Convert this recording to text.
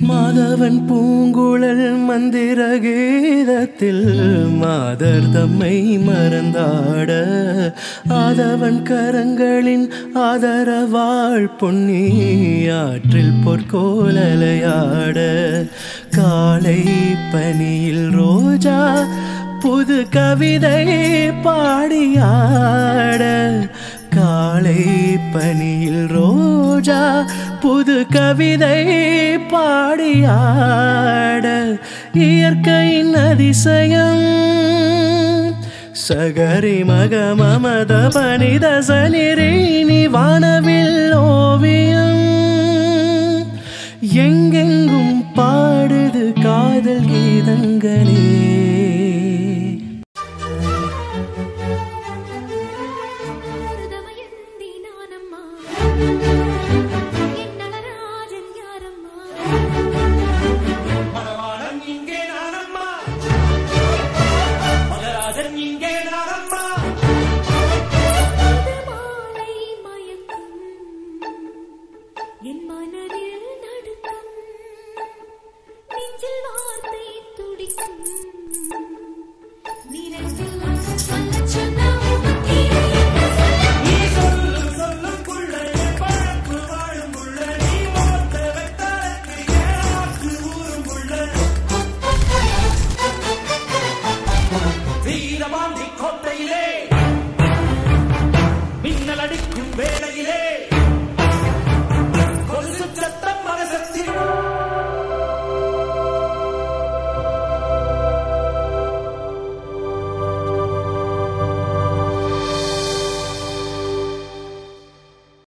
மாதவன் பூங்குழல் மந்திர கீதத்தில் மாதர் தம்மை மறந்தாட ஆதவன் கரங்களின் ஆதரவாள் பொன்னி ஆற்றில் பொற்கோலலையாட காலை பனியில் ரோஜா புது கவிதை பாடியாட காலை பனியில் ரோஜா புது கவிதை பாடியாட இயற்கையின் அதிசயம் சகரி மக மமத பனித சனிரேணி வானவில் ஓவியம் எங்கெங்கும் பாடுது காதல் கீதங்களே மருதமயந்தி நானம்மா என் நடராஜன் யாரம்மா மணவாளன் இங்கே நானம்மா மகராஜன் இங்கே நானம்மா இது மாலை மயக்கம் என் மனதில் நடுக்கம் நெஞ்சில் வார்த்தை துடிக்கும்